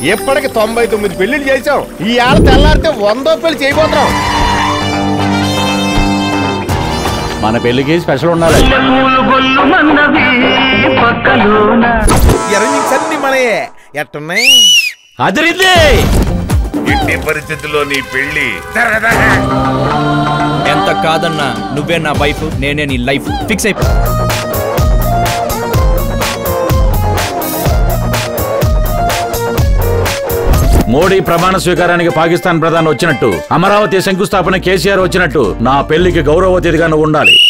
ఇప్పటికి తొంభై తొమ్మిది పెళ్లిళ్ళు చేసాం ఈ ఏళ్ళ తెల్లారితే వందో పెళ్లి చేయబోతున్నాం మన పెళ్లికి స్పెషల్ ఉండాలి ఎర్నింగ్స్ అన్ని మనయే ఎట్టున్నాయి అదిరింది ఎట్టి పరిస్థితుల్లో నీ పెళ్లి ఎంత కాదన్నా నువ్వే నా వైఫ్ నేనే నీ లైఫ్ ఫిక్స్ అయిపో మోడీ ప్రమాణ స్వీకారానికి పాకిస్తాన్ ప్రధాని వచ్చినట్టు అమరావతి శంకుస్థాపన కేసీఆర్ వచ్చినట్టు నా పెళ్లికి గౌరవ అతిథిగా నువ్వు ఉండాలి